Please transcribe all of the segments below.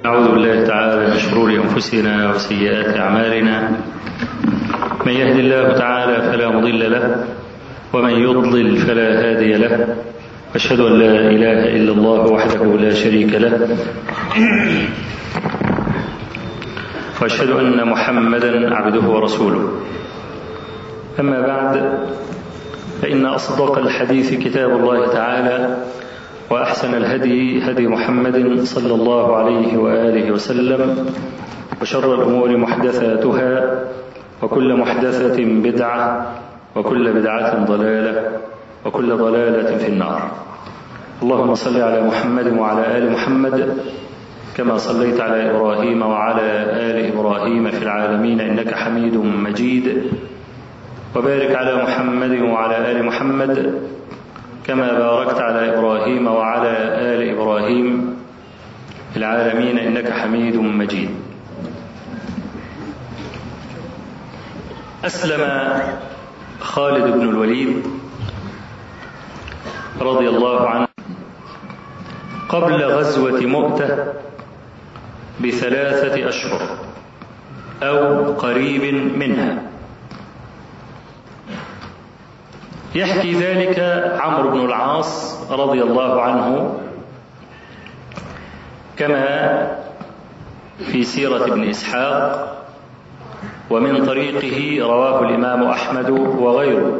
أعوذ بالله تعالى من شرور أنفسنا وسيئات أعمالنا من يهد الله تعالى فلا مضل له ومن يضلل فلا هادي له أشهد أن لا إله إلا الله وحده لا شريك له وأشهد أن محمدا عبده ورسوله أما بعد فإن أصدق الحديث كتاب الله تعالى وأحسن الهدي هدي محمد صلى الله عليه وآله وسلم وشر الأمور محدثاتها وكل محدثة بدعة وكل بدعة ضلالة وكل ضلالة في النار اللهم صل على محمد وعلى آل محمد كما صليت على إبراهيم وعلى آل إبراهيم في العالمين إنك حميد مجيد وبارك على محمد وعلى آل محمد كما باركت على إبراهيم وعلى آل إبراهيم في العالمين إنك حميد مجيد أسلم خالد بن الوليد رضي الله عنه قبل غزوة مؤتة بثلاثة أشهر أو قريب منها يحكي ذلك عمرو بن العاص رضي الله عنه كما في سيرة ابن إسحاق ومن طريقه رواه الإمام أحمد وغيره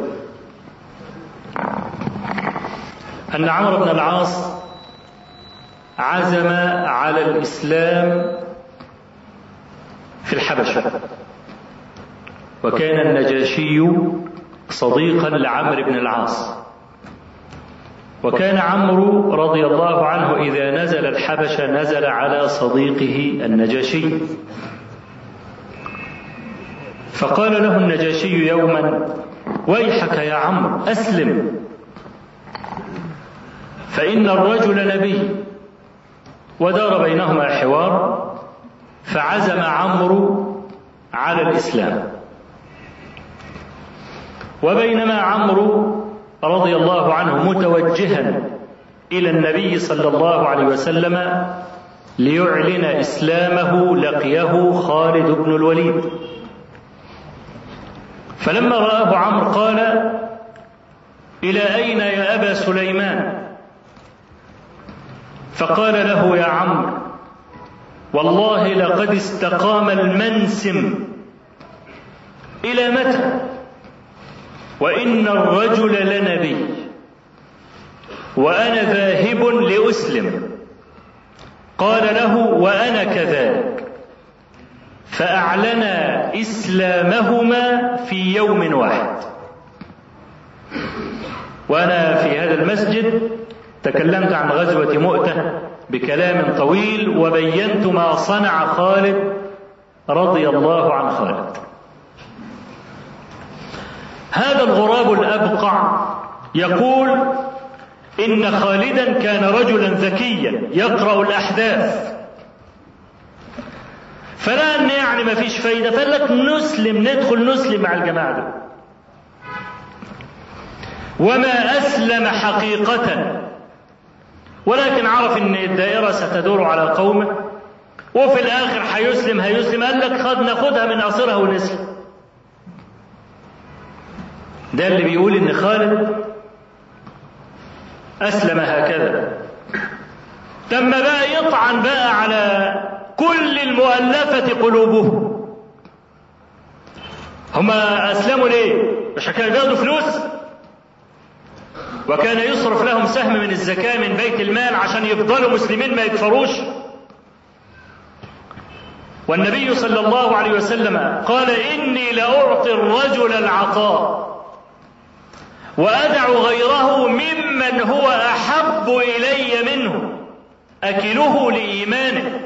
أن عمرو بن العاص عزم على الإسلام في الحبشة وكان النجاشي صديقا لعمرو بن العاص وكان عمرو رضي الله عنه إذا نزل الحبشة نزل على صديقه النجاشي فقال له النجاشي يوما ويحك يا عمرو أسلم فإن الرجل نبي ودار بينهما حوار فعزم عمرو على الإسلام وبينما عمرو رضي الله عنه متوجها إلى النبي صلى الله عليه وسلم ليعلن إسلامه لقيه خالد بن الوليد فلما رآه عمرو قال إلى أين يا أبا سليمان فقال له يا عمرو والله لقد استقام المنسم إلى متى وإن الرجل لنبي وأنا ذاهب لأسلم قال له وأنا كذلك فأعلنا إسلامهما في يوم واحد وأنا في هذا المسجد تكلمت عن غزوة مؤتة بكلام طويل وبينت ما صنع خالد رضي الله عن خالد هذا الغراب الأبقع يقول إن خالدا كان رجلا ذكيا يقرأ الأحداث فلا أن يعني ما فيش فايدة فقال لك نسلم ندخل نسلم مع الجماعة دول وما أسلم حقيقة ولكن عرف ان الدائرة ستدور على قومه وفي الاخر هيسلم هيسلم قال لك خد ناخدها من قصرها ونسلم ده اللي بيقول ان خالد اسلم هكذا لما بقى يطعن بقى على كل المؤلفة قلوبهم هما اسلموا ليه مش كانوا بياخدوا فلوس وكان يصرف لهم سهم من الزكاة من بيت المال عشان يفضلوا مسلمين ما يكفروش والنبي صلى الله عليه وسلم قال إني لأعطي الرجل العطاء وأدع غيره ممن هو أحب إلي منه أكله لإيمانه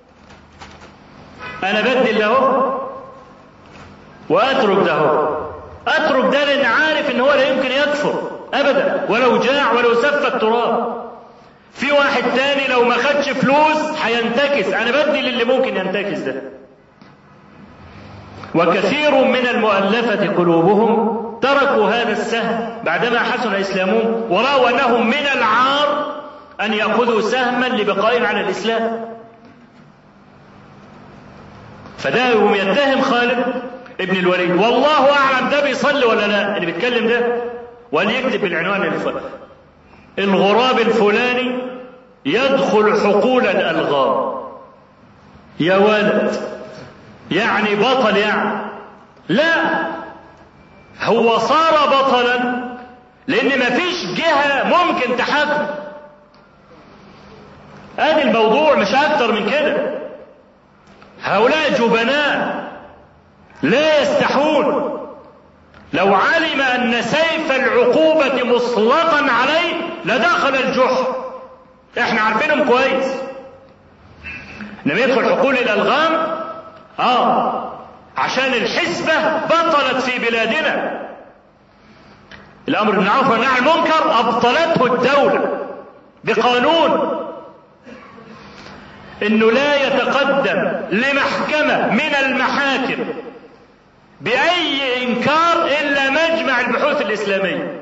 أنا بدل له وأترك ده أترك ده لأن عارف إن هو لا يمكن يكفر ابدا ولو جاع ولو سف التراب في واحد تاني لو ما خدش فلوس هينتكس انا بدي للي ممكن ينتكس ده وكثير من المؤلفة قلوبهم تركوا هذا السهم بعدما حسن إسلامهم ورأوا أنهم من العار أن يأخذوا سهما لبقائهم على الإسلام فده يقوم يتهم خالد ابن الوليد والله اعلم ده بيصلي ولا لا اللي بيتكلم ده وليكتب بالعنوان الفلاني الغراب الفلاني يدخل حقول الالغام يا ولد يعني بطل يعني لا هو صار بطلا لان مفيش جهه ممكن تحاكمه ادي الموضوع مش اكتر من كده هؤلاء جبناء لا يستحون لو علم ان سيف العقوبه مسلطا عليه لدخل الجحر احنا عارفينهم كويس لما يدخل حقول الالغام اه عشان الحسبه بطلت في بلادنا الامر بالمعروف والنهي عن المنكر ابطلته الدوله بقانون انه لا يتقدم لمحكمه من المحاكم باي انكار الا مجمع البحوث الاسلاميه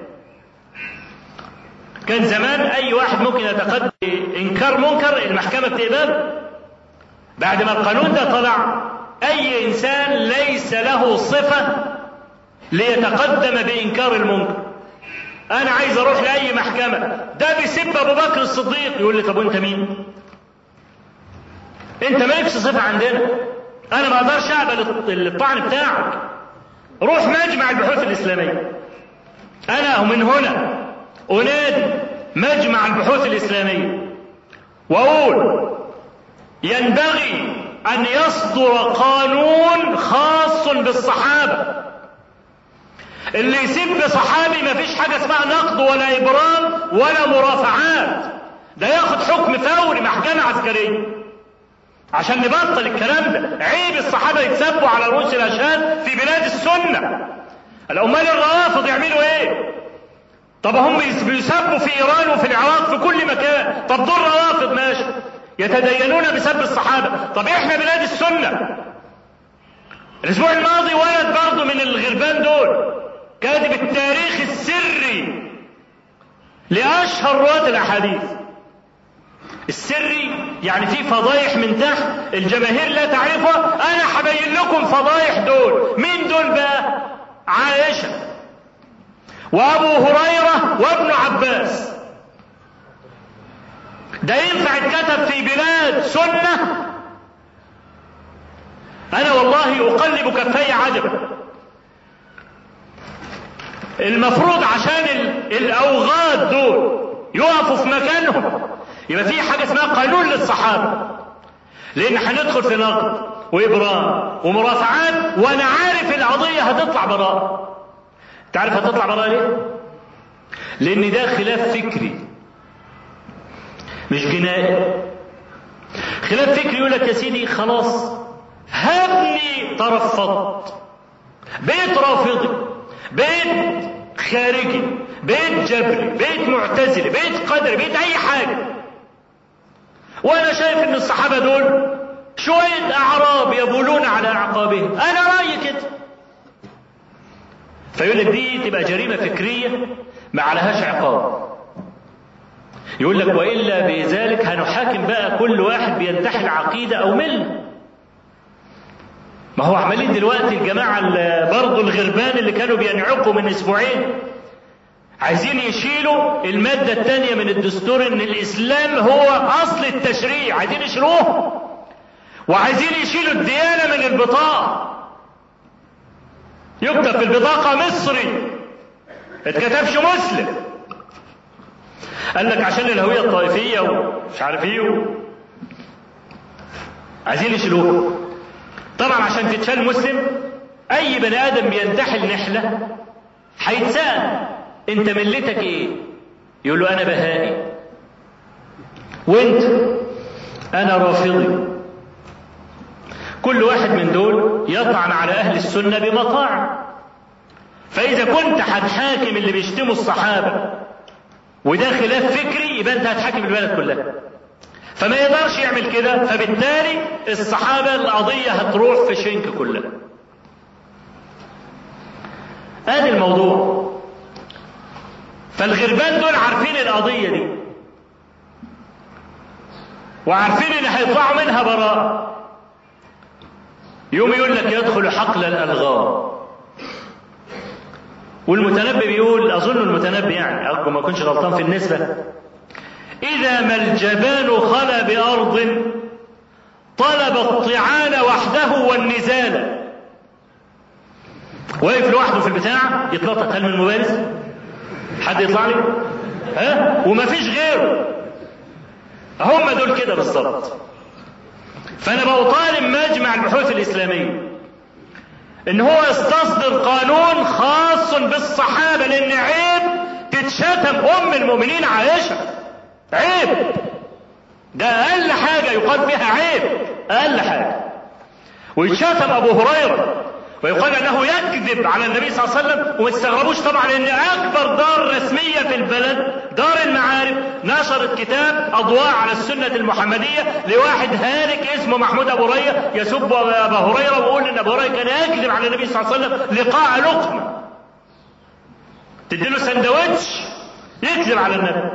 كان زمان اي واحد ممكن يتقدم انكار منكر المحكمه بتقبله بعد ما القانون ده طلع اي انسان ليس له صفه ليتقدم بانكار المنكر انا عايز اروح لاي محكمه ده بيسب ابو بكر الصديق يقول لي طب وانت مين انت مالكش صفه عندنا انا ما اقدرش اقبل الطعن بتاعك روح مجمع البحوث الاسلاميه انا ومن هنا انادي مجمع البحوث الاسلاميه واقول ينبغي ان يصدر قانون خاص بالصحابه اللي يسب صحابي ما فيش حاجه اسمها نقد ولا ابرام ولا مرافعات ده ياخد حكم فوري محكمه عسكريه عشان نبطل الكلام ده عيب الصحابه يتسبوا على رؤوس الاشهاد في بلاد السنه الامال الروافض يعملوا ايه طب هم بيسبوا في ايران وفي العراق في كل مكان طب دول روافض ماشي يتدينون بسب الصحابه طب احنا بلاد السنه الاسبوع الماضي ولد برضه من الغربان دول كاتب التاريخ السري لاشهر رواه الاحاديث السري يعني في فضايح من تحت الجماهير لا تعرفها انا هبين لكم فضايح دول مين دول بقى عائشه وابو هريره وابن عباس ده ينفع اتكتب في بلاد سنه انا والله اقلب كفي عجبا المفروض عشان الاوغاد دول يقفوا في مكانهم يبقى في حاجه اسمها قانون للصحابه لان هندخل في نقد وابرام ومرافعات وانا عارف القضيه هتطلع براءه انت عارف هتطلع براءه ليه لان ده خلاف فكري مش جنائي خلاف فكري يقول لك يا سيدي خلاص هبني ترفضت بيت رافضي بيت خارجي بيت جبري بيت معتزلي بيت قدري بيت اي حاجه وانا شايف ان الصحابه دول شويه اعراب يبولون على اعقابهم انا رايي كده فيقول لك دي تبقى جريمه فكريه ما عليهاش عقاب يقول لك والا بذلك هنحاكم بقى كل واحد بينتحل عقيده او مله ما هو عمالين دلوقتي الجماعه برضه الغربان اللي كانوا بينعقوا من اسبوعين عايزين يشيلوا المادة الثانية من الدستور ان الاسلام هو اصل التشريع عايزين يشيلوه وعايزين يشيلوا الديانة من البطاقة يكتب في البطاقة مصري اتكتبش مسلم قال لك عشان الهوية الطائفية ومش عارف ايه عايزين يشيلوه طبعا عشان تتشال مسلم اي بني ادم بينتحل نحلة هيتسأل انت ملتك ايه يقول له انا بهائي وانت انا رافضي كل واحد من دول يطعن على اهل السنه بمطاعن فاذا كنت هتحاكم اللي بيشتموا الصحابه وده خلاف فكري يبقى انت هتحاكم البلد كلها فما يقدرش يعمل كده فبالتالي الصحابه القضيه هتروح في شنك كلها ادي الموضوع فالغربان دول عارفين القضية دي وعارفين ان هيطلعوا منها براءة يوم يقول لك يدخل حقل الألغام والمتنبي بيقول أظن المتنبي يعني أرجو ما أكونش غلطان في النسبة إذا ما الجبان خلا بأرض طلب الطعان وحده والنزال واقف لوحده في البتاع يتنطط هل من مبارز حد يطلع لي ها ومفيش غيره هم دول كده بالظبط فانا بطالب مجمع البحوث الاسلاميه ان هو يستصدر قانون خاص بالصحابه لان عيب تتشتم ام المؤمنين عائشه عيب ده اقل حاجه يقال فيها عيب اقل حاجه ويتشتم ابو هريره ويقال انه يكذب على النبي صلى الله عليه وسلم وما تستغربوش طبعا ان اكبر دار رسميه في البلد دار المعارف نشرت كتاب اضواء على السنه المحمديه لواحد هالك اسمه محمود ابو هريره يسب ابا هريره ويقول ان ابو هريره كان يكذب على النبي صلى الله عليه وسلم لقاء لقمه تديله سندوتش يكذب على النبي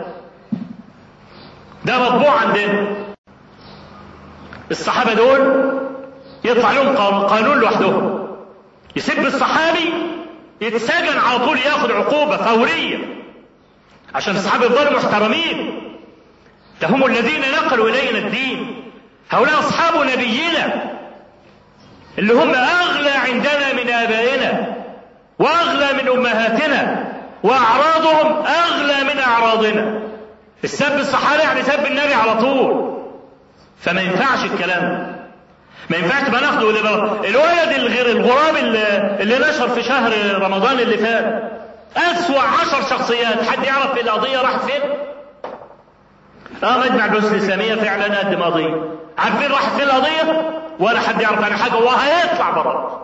ده مطبوع عندنا الصحابه دول يطلع لهم قانون لوحدهم يسب الصحابي يتسجن على طول ياخد عقوبة فورية عشان الصحابة يفضلوا محترمين ده هم الذين نقلوا إلينا الدين هؤلاء أصحاب نبينا اللي هم أغلى عندنا من آبائنا وأغلى من أمهاتنا وأعراضهم أغلى من أعراضنا السب الصحابة يعني سب النبي على طول فما ينفعش الكلام ده ما ينفعش تبقى ناخده الولد الغير الغراب اللي, اللي نشر في شهر رمضان اللي فات أسوأ عشر شخصيات حد يعرف في القضية راحت فين؟ اه مجمع البحوث الإسلامية فعلا قدم قضية عارفين راحت فين القضية؟ ولا حد يعرف عن حاجة وهيطلع بره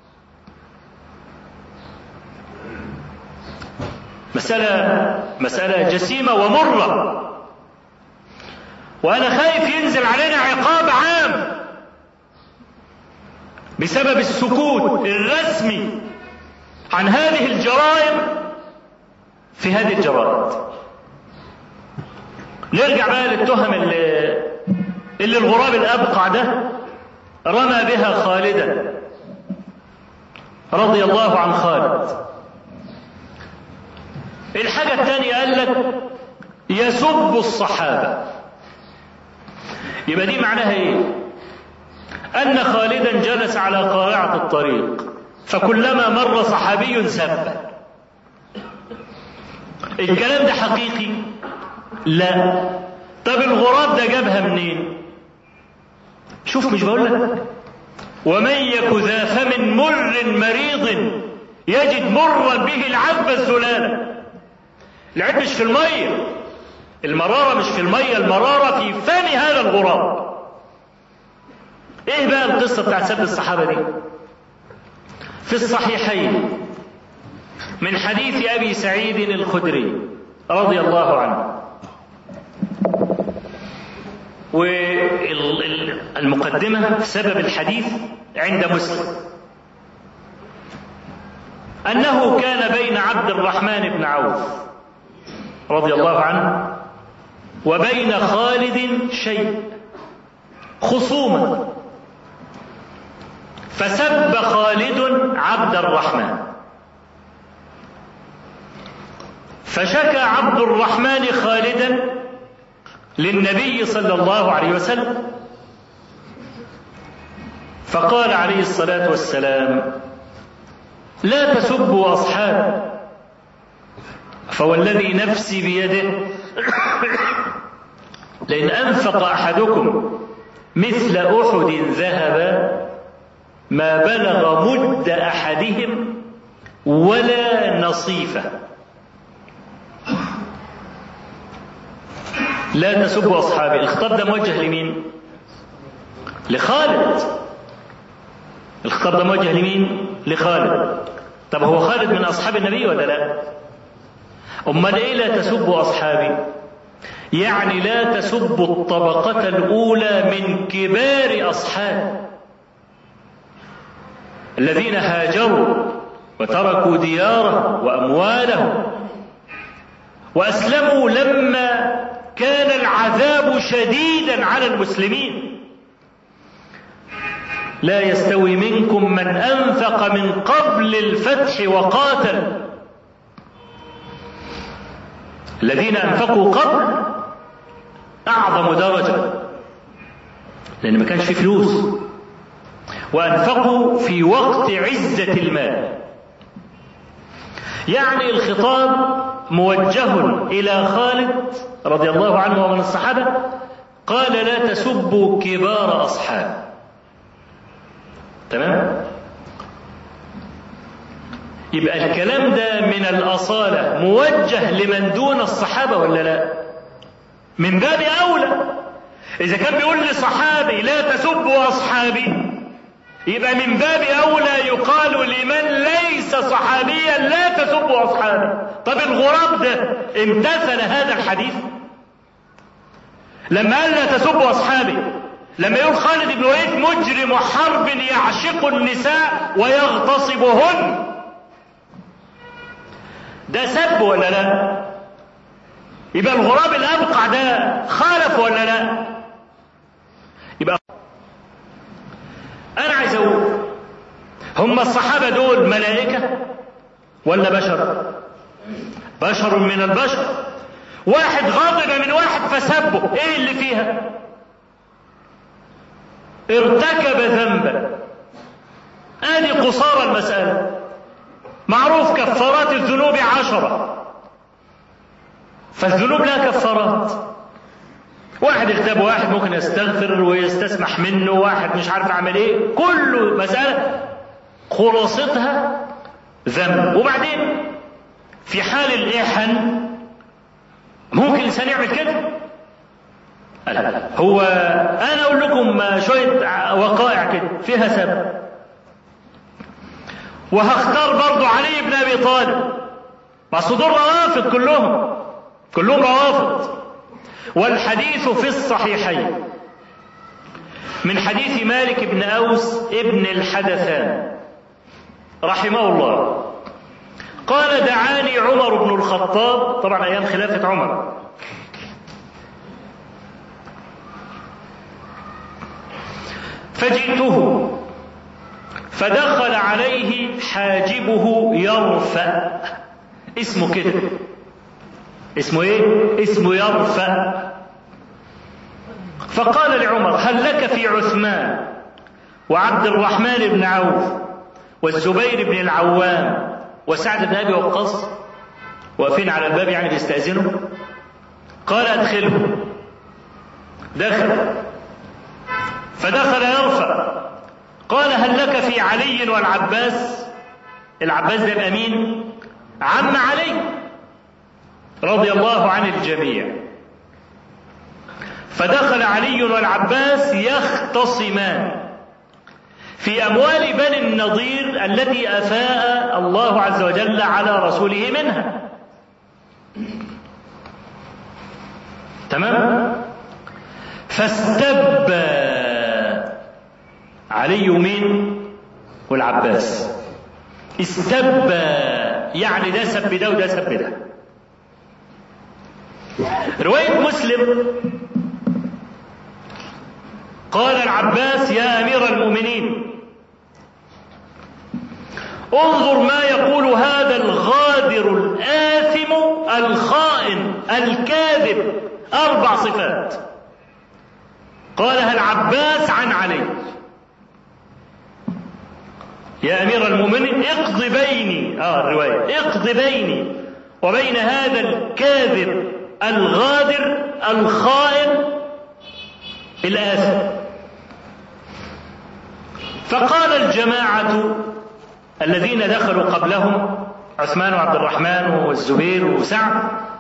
مسألة مسألة جسيمة ومرة وأنا خايف ينزل علينا عقاب عام بسبب السكوت الرسمي عن هذه الجرائم في هذه الجرائد نرجع بقى للتهم اللي, اللي الغراب الأبقع ده رمى بها خالدا رضي الله عن خالد الحاجة الثانية قال لك يسب الصحابة يبقى دي معناها ايه أن خالدا جلس على قارعة الطريق فكلما مر صحابي سب الكلام ده حقيقي لا طب الغراب ده جابها منين شوف مش بقول لك ومن يك ذا فم مر مريض يجد مرا به العذب الزلالة العيب مش في المية المرارة مش في المية المرارة في فم هذا الغراب ايه بقى القصة بتاعت سب الصحابة دي في الصحيحين من حديث ابي سعيد الخدري رضي الله عنه والمقدمة سبب الحديث عند مسلم أنه كان بين عبد الرحمن بن عوف رضي الله عنه وبين خالد شيء خصومة فسب خالد عبد الرحمن فشكى عبد الرحمن خالدا للنبي صلى الله عليه وسلم فقال عليه الصلاه والسلام لا تسبوا اصحابي فوالذي نفسي بيده لئن انفق احدكم مثل احد ذهبا ما بلغ مد احدهم ولا نصيفه لا تسبوا اصحابي الخطاب ده موجه لمين لخالد الخطاب ده موجه لمين لخالد طب هو خالد من اصحاب النبي ولا لا امال ايه لا تسبوا اصحابي يعني لا تسبوا الطبقه الاولى من كبار اصحاب الذين هاجروا وتركوا ديارهم واموالهم واسلموا لما كان العذاب شديدا على المسلمين لا يستوي منكم من أنفق من قبل الفتح وقاتل الذين أنفقوا قبل أعظم درجة لأن ما كانش في فلوس وأنفقوا في وقت عزة المال يعني الخطاب موجه إلى خالد رضي الله عنه ومن الصحابة قال لا تسبوا كبار أصحاب تمام يبقى الكلام ده من الأصالة موجه لمن دون الصحابة ولا لا من باب أولى إذا كان بيقول لصحابي لا تسبوا أصحابي يبقى من باب أولى يقال لمن ليس صحابيا لا تسبوا أصحابي طب الغراب ده امتثل هذا الحديث لما قال لا تسبوا أصحابي لما يقول خالد بن وليد مجرم حرب يعشق النساء ويغتصبهن ده سب ولا لا يبقى الغراب الأبقع ده خالف ولا لا يبقى أنا عايز أقول هم الصحابة دول ملائكة ولا بشر بشر من البشر واحد غضب من واحد فسبه ايه اللي فيها ارتكب ذنبا ادي قصارى المسألة معروف كفارات الذنوب عشرة فالذنوب لها كفارات واحد اغتاب واحد ممكن يستغفر ويستسمح منه واحد مش عارف اعمل ايه كله مسألة خلاصتها ذنب وبعدين في حال الإحن ممكن الإنسان يعمل كده هو أنا أقول لكم شوية وقائع كده فيها سبب وهختار برضو علي بن أبي طالب بس دول روافض كلهم كلهم روافض والحديث في الصحيحين من حديث مالك بن أوس ابن الحدثان رحمه الله قال دعاني عمر بن الخطاب طبعا أيام خلافة عمر فجئته فدخل عليه حاجبه يرفأ اسمه كده اسمه ايه اسمه يرفأ فقال لعمر هل لك في عثمان وعبد الرحمن بن عوف والزبير بن العوام وسعد بن ابي وقاص واقفين على الباب يعني بيستاذنوا قال ادخله دخل فدخل يرفع قال هل لك في علي والعباس العباس ده يبقى مين عم علي رضي الله عن الجميع فدخل علي والعباس يختصمان في أموال بني النضير التي أفاء الله عز وجل على رسوله منها تمام فاستب علي مين والعباس استب يعني ده سب ده وده سب ده رواية مسلم قال العباس يا أمير المؤمنين انظر ما يقول هذا الغادر الآثم الخائن الكاذب أربع صفات قالها العباس عن علي يا أمير المؤمنين اقض بيني آه الرواية اقض بيني وبين هذا الكاذب الغادر الخائن الآثم فقال الجماعة الذين دخلوا قبلهم عثمان وعبد الرحمن والزبير وسعد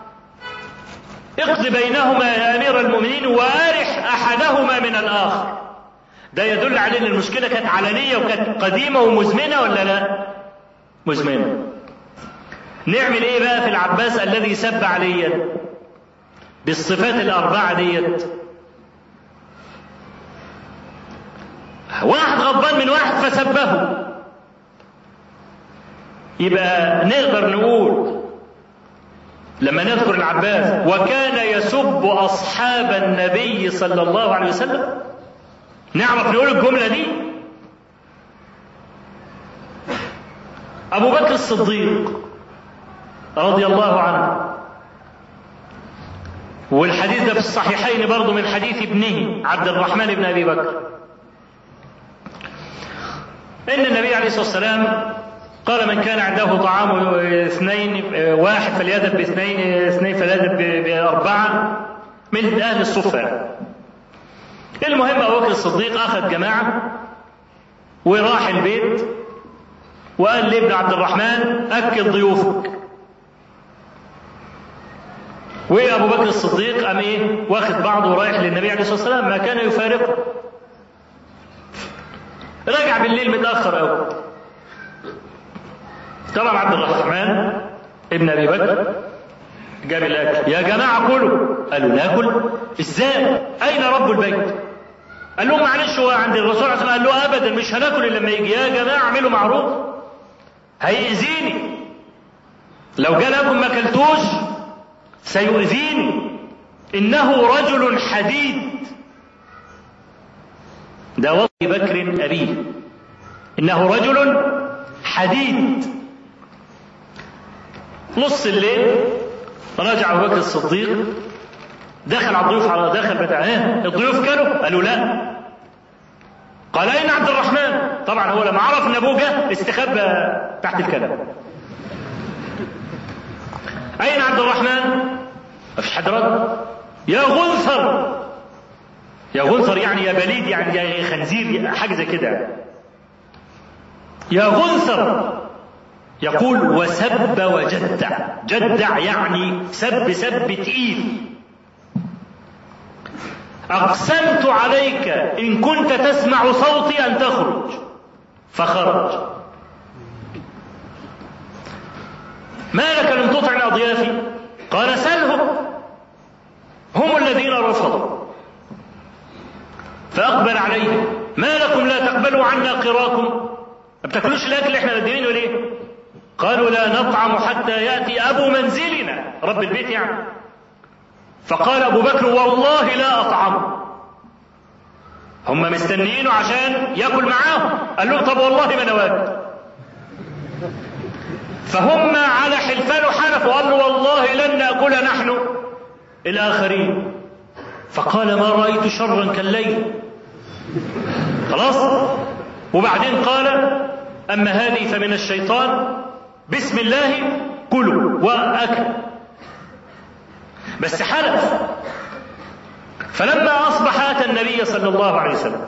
اقض بينهما يا امير المؤمنين وارح احدهما من الاخر ده يدل على ان المشكله كانت علنيه وكانت قديمه ومزمنه ولا لا مزمنه نعمل ايه بقى في العباس الذي سب عليا بالصفات الاربعه ديت واحد غضبان من واحد فسبه يبقى نقدر نقول لما نذكر العباس وكان يسب اصحاب النبي صلى الله عليه وسلم نعرف نقول الجمله دي أبو بكر الصديق رضي الله عنه والحديث ده في الصحيحين برضه من حديث ابنه عبد الرحمن بن أبي بكر إن النبي عليه الصلاة والسلام قال من كان عنده طعام اثنين واحد فليذهب باثنين اثنين فليذهب بأربعة من أهل الصفة المهم أبو بكر الصديق أخذ جماعة وراح البيت وقال لابن عبد الرحمن أكل ضيوفك وابو بكر الصديق قام ايه واخد بعضه ورايح للنبي عليه الصلاه والسلام ما كان يفارقه رجع بالليل متاخر قوي طبعا عبد الرحمن ابن ابي بكر جاب الاكل يا جماعه كلوا قالوا ناكل ازاي اين رب البيت قال لهم معلش هو عند الرسول صلى الله عليه وسلم قال له ابدا مش هناكل الا لما يجي يا جماعه اعملوا معروف هيأذيني لو جالكم ما اكلتوش سيؤذيني إنه رجل حديد ده وصي بكر أبيه إنه رجل حديد نص الليل رجع أبو بكر الصديق دخل على الضيوف على دخل بتاع ايه الضيوف كانوا قالوا لا قال اين عبد الرحمن طبعا هو لما عرف ان ابوه جه استخبى تحت الكلام اين عبد الرحمن ما فيش حد رد يا غنثر يا غنثر يعني يا بليد يعني يا خنزير حاجه زي كده يا غنثر يقول وسب وجدع جدع يعني سب سب تقيل أقسمت عليك إن كنت تسمع صوتي أن تخرج فخرج ما لك لم تطعم أضيافي قال سلهم هم الذين رفضوا فأقبل عليهم ما لكم لا تقبلوا عنا قراكم ما بتاكلوش الأكل اللي احنا مدينينه ليه قالوا لا نطعم حتى يأتي أبو منزلنا رب البيت يعني فقال أبو بكر والله لا أطعمه هم مستنيينه عشان ياكل معاهم قال لهم طب والله ما نواكل فهم على حلفان حلفوا قال له والله لن ناكل نحن الاخرين فقال ما رايت شرا كالليل خلاص وبعدين قال اما هذه فمن الشيطان بسم الله كلوا واكل بس حلف فلما اصبح اتى النبي صلى الله عليه وسلم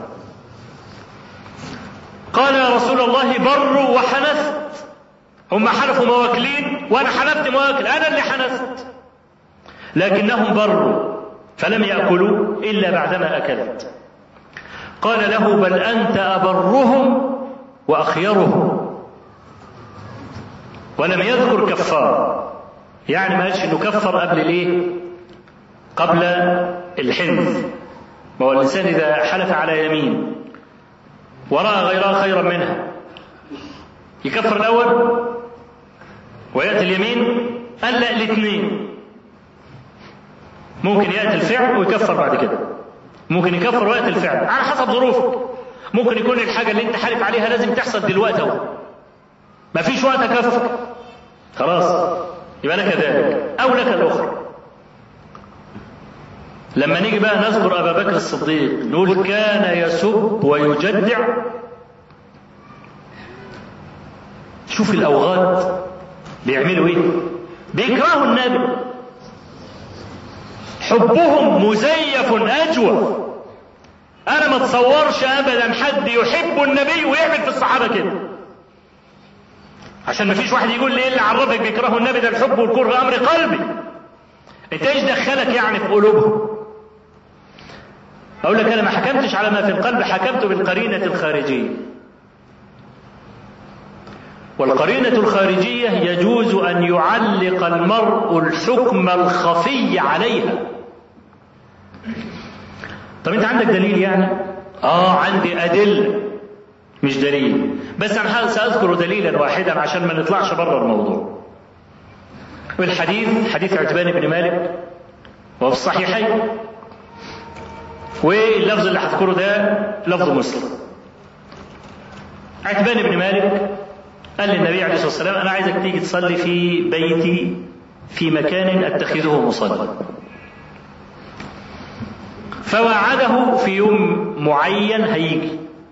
قال يا رسول الله بروا وحنثت هم حلفوا مواكلين وانا حلفت مواكل انا اللي حنثت لكنهم بروا فلم ياكلوا الا بعدما اكلت قال له بل انت ابرهم واخيرهم ولم يذكر كفار يعني ما قالش انه كفر قبل الايه قبل الحنث ما هو الانسان اذا حلف على يمين وراى غيرها خيرا منها يكفر الاول وياتي اليمين قال لا الاثنين ممكن ياتي الفعل ويكفر بعد كده ممكن يكفر وياتي الفعل على حسب ظروفه ممكن يكون الحاجه اللي انت حالف عليها لازم تحصل دلوقتي اهو ما فيش وقت اكفر خلاص يبقى لك ذلك او لك الاخرى لما نيجي بقى نذكر ابا بكر الصديق نقول كان يسب ويجدع شوف الاوغاد بيعملوا ايه بيكرهوا النبي حبهم مزيف اجوف انا ما اتصورش ابدا حد يحب النبي ويعمل في الصحابه كده عشان ما فيش واحد يقول لي ايه اللي عرفك بيكرهوا النبي ده الحب والكره امر قلبي انت ايش دخلك يعني في قلوبهم اقول لك انا ما حكمتش على ما في القلب حكمت بالقرينه الخارجيه والقرينة الخارجية يجوز أن يعلق المرء الحكم الخفي عليها. طب أنت عندك دليل يعني؟ آه عندي أدلة مش دليل، بس أنا سأذكر دليلا واحدا عشان ما نطلعش بره الموضوع. والحديث حديث عتبان بن مالك وفي الصحيحين واللفظ اللي هذكره ده لفظ مسلم. عتبان بن مالك قال للنبي عليه الصلاة والسلام أنا عايزك تيجي تصلي في بيتي في مكان أتخذه مصلى فوعده في يوم معين هيجي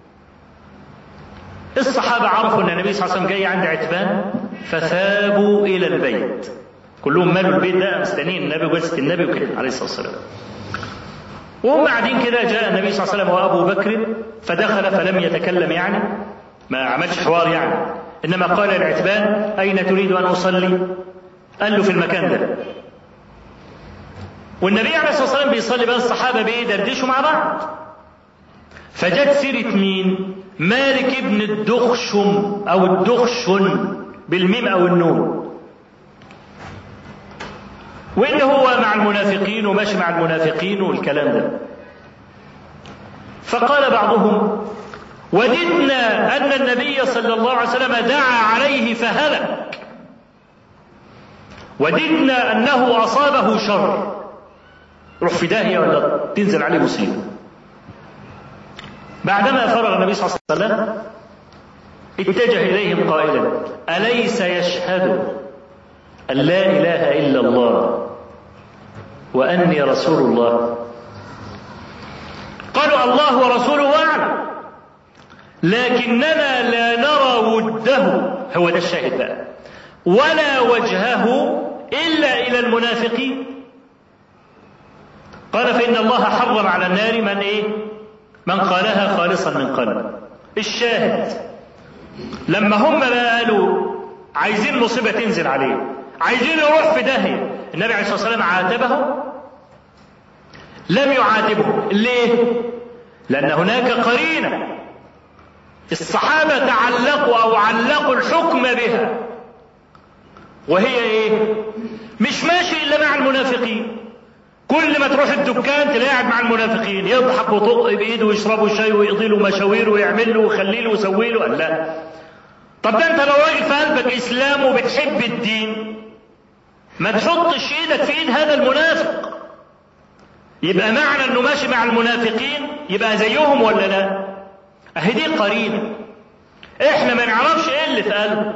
الصحابة عرفوا أن النبي صلى الله عليه وسلم جاي عند عتبان فثابوا إلى البيت كلهم مالوا البيت ده مستنيين النبي وجلسة النبي وكده عليه الصلاة والسلام وهم قاعدين كده جاء النبي صلى الله عليه وسلم وأبو بكر فدخل فلم يتكلم يعني ما عملش حوار يعني إنما قال العتبان أين تريد أن أصلي قال له في المكان ده والنبي عليه الصلاة والسلام بيصلي بقى الصحابة بيدردشوا مع بعض فجت سيرة مين مالك ابن الدخشم أو الدخشن بالميم أو النون وإن هو مع المنافقين وماشي مع المنافقين والكلام ده فقال بعضهم وددنا أن النبي صلى الله عليه وسلم دعا عليه فهلك وددنا أنه أصابه شر روح في داهية ولا تنزل عليه مصيبة بعدما فرغ النبي صلى الله عليه وسلم اتجه إليهم قائلا أليس يشهد أن لا إله إلا الله وأني رسول الله قالوا الله ورسوله أعلم لكننا لا نرى وده هو ده الشاهد بقى ولا وجهه إلا إلى المنافقين قال فإن الله حرم على النار من إيه من قالها خالصا من قلب الشاهد لما هم بقى قالوا عايزين مصيبة تنزل عليه عايزين يروح في داهية النبي عليه الصلاة والسلام عاتبه لم يعاتبه ليه لأن هناك قرينة الصحابة تعلقوا أو علقوا الحكم بها وهي إيه مش ماشي إلا مع المنافقين كل ما تروح الدكان تلاقيه قاعد مع المنافقين يضحك ويطق بايده ويشربوا شاي ويقضي له مشاوير ويعمل له ويخلي له ويسوي له لا طب ده انت لو راجل في قلبك اسلام وبتحب الدين ما تحطش ايدك في ايد هذا المنافق يبقى معنى انه ماشي مع المنافقين يبقى زيهم ولا لا اهي دي قرينه احنا ما نعرفش ايه اللي في قلبه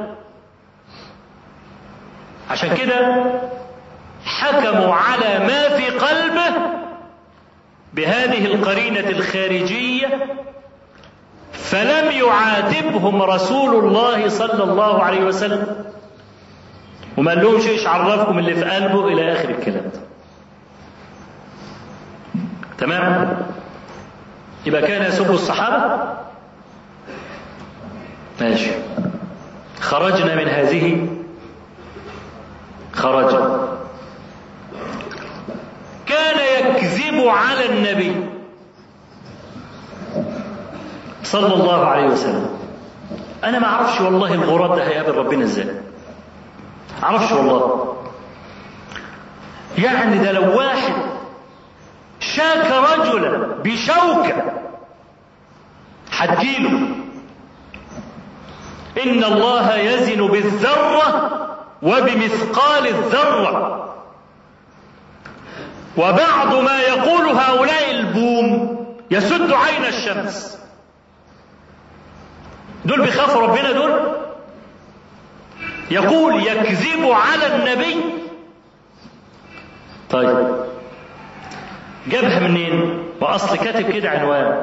عشان كده حكموا على ما في قلبه بهذه القرينة الخارجية فلم يعاتبهم رسول الله صلى الله عليه وسلم وما قال لهمش ايش عرفكم اللي في قلبه الى اخر الكلام ده تمام يبقى كان يسب الصحابة ماشي خرجنا من هذه خرجنا كان يكذب على النبي صلى الله عليه وسلم انا ما اعرفش والله الغراب ده هيقابل ربنا ازاي اعرفش والله يعني ده لو واحد شاك رجلا بشوكة هتجيله إن الله يزن بالذرة وبمثقال الذرة وبعض ما يقول هؤلاء البوم يسد عين الشمس دول بيخافوا ربنا دول يقول يكذب على النبي طيب جابها منين واصل كاتب كده عنوان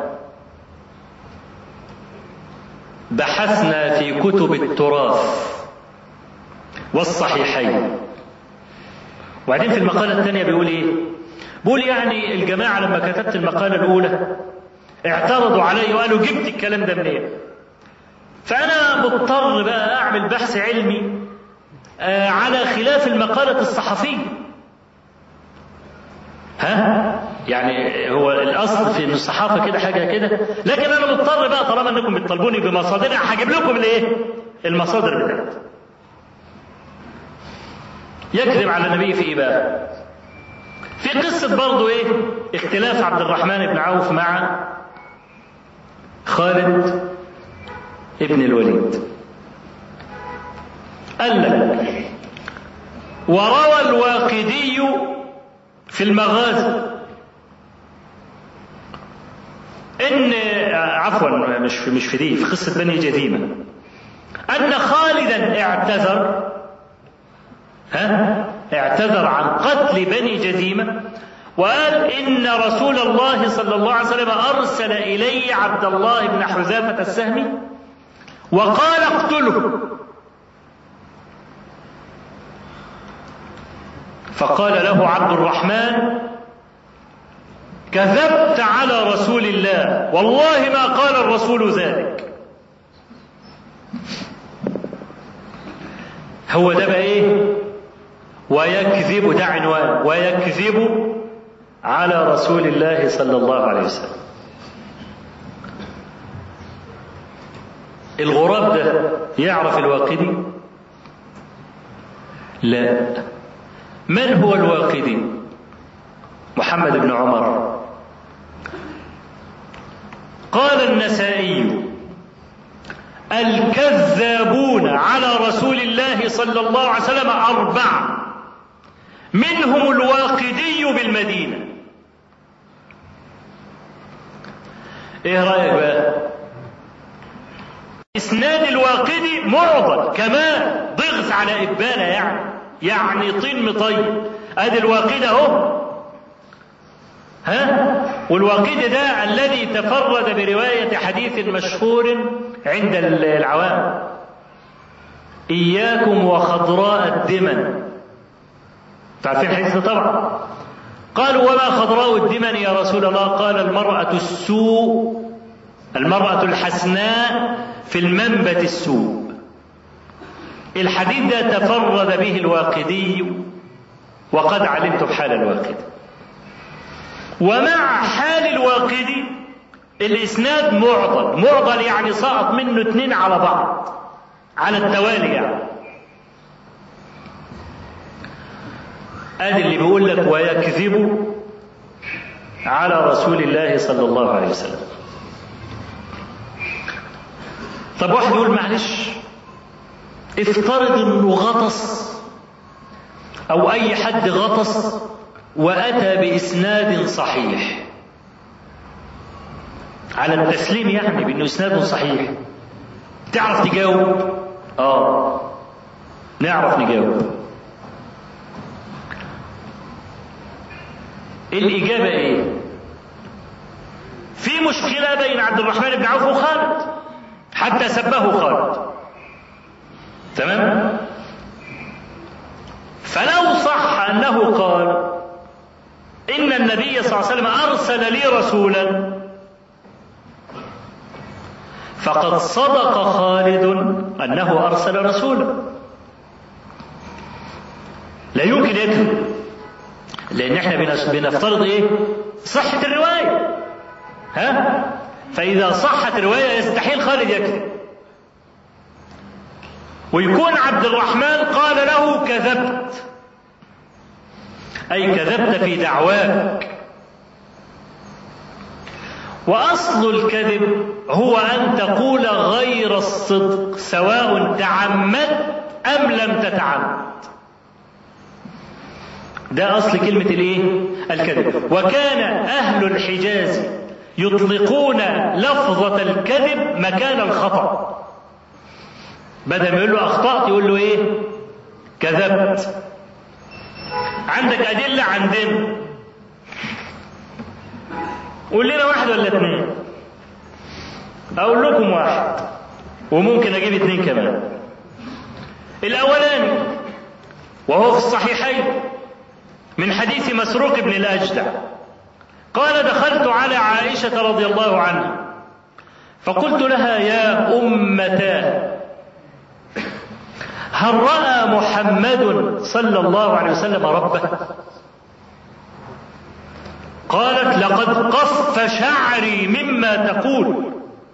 بحثنا في كتب التراث والصحيحين وبعدين في المقالة الثانية بيقول ايه بيقول يعني الجماعة لما كتبت المقالة الأولى اعترضوا علي وقالوا جبت الكلام ده منين فأنا مضطر بقى أعمل بحث علمي آه على خلاف المقالة الصحفية ها يعني هو الاصل في ان الصحافه كده حاجه كده لكن انا مضطر بقى طالما انكم بتطالبوني بمصادر هجيب لكم الايه المصادر بتاعتي يكذب على النبي في ايه بقى في قصة برضو ايه اختلاف عبد الرحمن بن عوف مع خالد ابن الوليد قال لك وروى الواقدي في المغازي ان عفوا مش في مش في دي في قصه بني جذيمه أن خالدا اعتذر ها اعتذر عن قتل بني جذيمة وقال إن رسول الله صلى الله عليه وسلم أرسل إلي عبد الله بن حذافة السهمي وقال اقتله فقال له عبد الرحمن كذبت على رسول الله والله ما قال الرسول ذلك هو ده بقى ايه ويكذب ده عنوان ويكذب على رسول الله صلى الله عليه وسلم الغراب ده يعرف الواقدي لا من هو الواقدي محمد بن عمر قال النسائي الكذابون على رسول الله صلى الله عليه وسلم أربعة منهم الواقدي بالمدينة ايه رأيك بقى اسناد الواقدي معضل كمان ضغط على إبانة يعني يعني طين مطيب ادي الواقد اهو ها والواقد ده الذي تفرد برواية حديث مشهور عند العوام إياكم وخضراء الدمن تعرفين الحديث طبعا قالوا وما خضراء الدمن يا رسول الله قال المرأة السوء المرأة الحسناء في المنبت السوء الحديث ده تفرد به الواقدي وقد علمت حال الواقدي ومع حال الواقدي الاسناد معضل معضل يعني سقط منه اتنين على بعض على التوالي يعني ادي اللي بيقول لك ويكذب على رسول الله صلى الله عليه وسلم طب واحد يقول معلش افترض انه غطس او اي حد غطس واتى باسناد صحيح على التسليم يعني بانه اسناد صحيح تعرف تجاوب اه نعرف نجاوب الاجابه ايه في مشكله بين عبد الرحمن بن عوف وخالد حتى سبه خالد تمام فلو صح انه قال ان النبي صلى الله عليه وسلم ارسل لي رسولا فقد صدق خالد انه ارسل رسولا لا يمكن يكذب لان احنا بنفترض ايه صحه الروايه ها فاذا صحت الروايه يستحيل خالد يكذب ويكون عبد الرحمن قال له كذبت اي كذبت في دعواك واصل الكذب هو ان تقول غير الصدق سواء تعمدت ام لم تتعمد ده اصل كلمه الايه الكذب وكان اهل الحجاز يطلقون لفظه الكذب مكان الخطا بدل ما يقول له اخطات يقول له ايه كذبت عندك ادله عندنا قول لنا واحد ولا اثنين اقول لكم واحد وممكن اجيب اثنين كمان الاولاني وهو في الصحيحين من حديث مسروق بن الاجدع قال دخلت على عائشه رضي الله عنها فقلت لها يا امتاه هل راى محمد صلى الله عليه وسلم ربه قالت لقد قص شعري مما تقول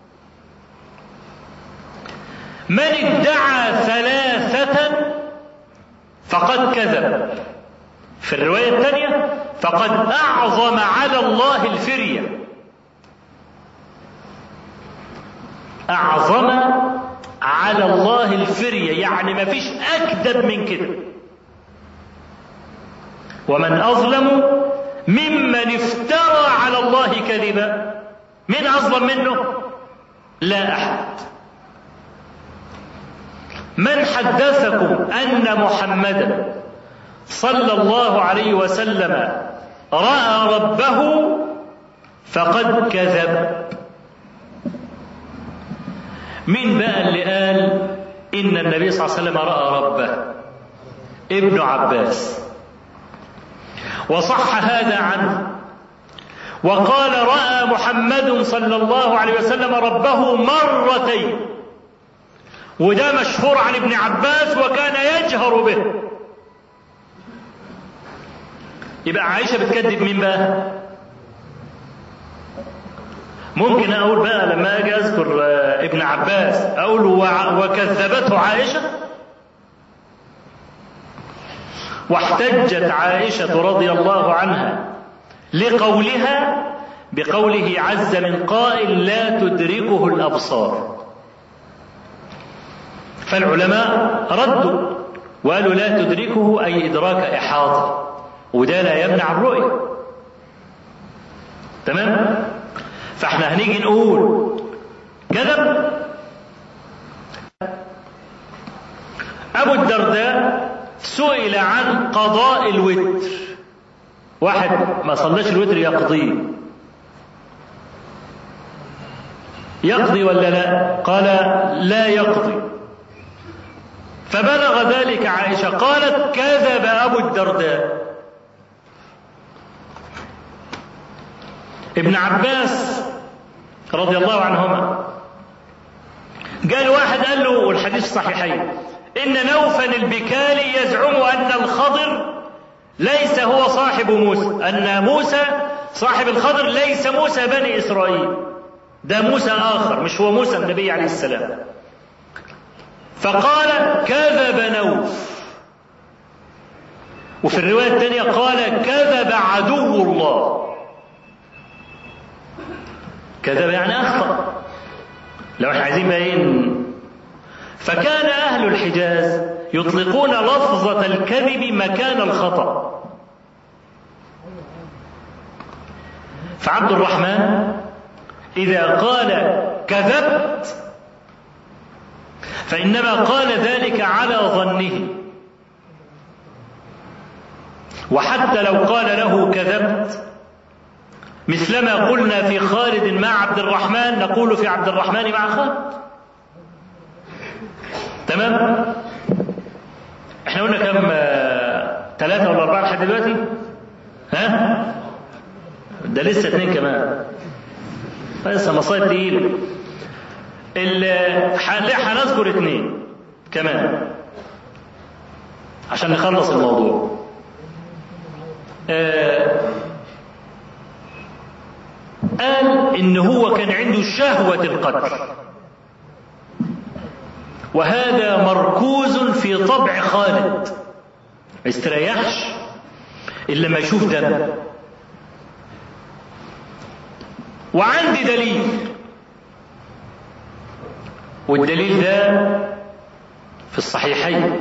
من ادعى ثلاثة فقد كذب في الرواية الثانية فقد أعظم على الله الفرية أعظم على الله الفرية يعني ما فيش أكذب من كده ومن أظلم ممن افترى على الله كذبا من أظلم منه لا أحد من حدثكم أن محمدا صلى الله عليه وسلم رأى ربه فقد كذب مين بقى اللي قال إن النبي صلى الله عليه وسلم رأى ربه ابن عباس وصح هذا عنه وقال رأى محمد صلى الله عليه وسلم ربه مرتين وده مشهور عن ابن عباس وكان يجهر به يبقى عائشة بتكذب مين بقى ممكن اقول بقى لما اجي اذكر ابن عباس اقول وكذبته عائشه واحتجت عائشه رضي الله عنها لقولها بقوله عز من قائل لا تدركه الابصار فالعلماء ردوا وقالوا لا تدركه اي ادراك احاطه وده لا يمنع الرؤيه تمام فاحنا هنيجي نقول كذب ابو الدرداء سئل عن قضاء الوتر واحد ما صلاش الوتر يقضيه يقضي ولا لا قال لا يقضي فبلغ ذلك عائشه قالت كذب ابو الدرداء ابن عباس رضي الله عنهما قال واحد قال له والحديث الصحيحين إن نوفا البكالي يزعم أن الخضر ليس هو صاحب موسى أن موسى صاحب الخضر ليس موسى بني إسرائيل ده موسى آخر مش هو موسى النبي عليه السلام فقال كذب نوف وفي الرواية الثانية قال كذب عدو الله كذب يعني أخطأ لو احنا عايزين باين فكان أهل الحجاز يطلقون لفظة الكذب مكان الخطأ فعبد الرحمن إذا قال كذبت فإنما قال ذلك على ظنه وحتى لو قال له كذبت مثلما قلنا في خالد مع عبد الرحمن نقول في عبد الرحمن مع خالد تمام احنا قلنا كم ثلاثة ولا أربعة لحد دلوقتي ها ده لسه اثنين كمان لسه مصايب تقيلة هنذكر اثنين كمان عشان نخلص الموضوع آه قال ان هو كان عنده شهوة القتل وهذا مركوز في طبع خالد ما يستريحش الا لما يشوف دم وعندي دليل والدليل ده في الصحيحين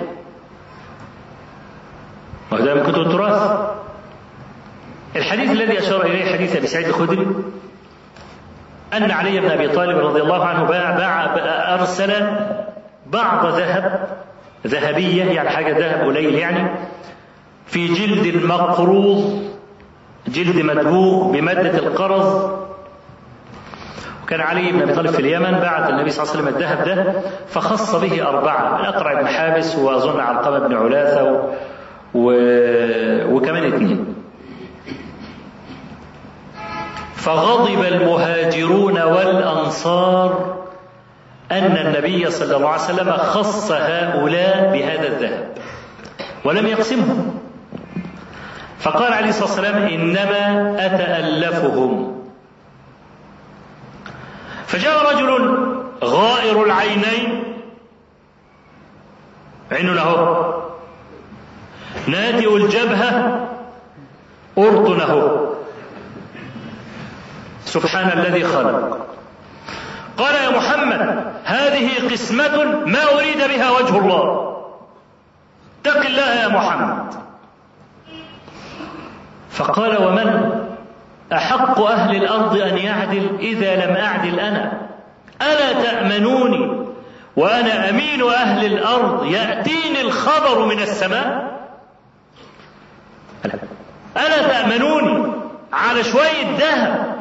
وهذا من كتب التراث الحديث الذي أشار إليه حديث أبي سعيد الخدري أن علي بن أبي طالب رضي الله عنه باع, باع أرسل بعض ذهب ذهبية يعني حاجة ذهب قليل يعني في جلد مقروض جلد مدبوغ بمادة القرض وكان علي بن ابي طالب في اليمن بعث النبي صلى الله عليه وسلم الذهب ده فخص به اربعه الاقرع بن حابس واظن علقمه بن علاثه و... و... وكمان اثنين فغضب المهاجرون والانصار ان النبي صلى الله عليه وسلم خص هؤلاء بهذا الذهب ولم يقسمهم فقال عليه الصلاه والسلام انما اتالفهم فجاء رجل غائر العينين عين له ناتئ الجبهه قرط له سبحان الذي خلق قال يا محمد هذه قسمة ما أريد بها وجه الله اتق الله يا محمد فقال ومن أحق أهل الأرض أن يعدل إذا لم أعدل أنا ألا تأمنوني وأنا أمين أهل الأرض يأتيني الخبر من السماء ألا تأمنوني على شوية ذهب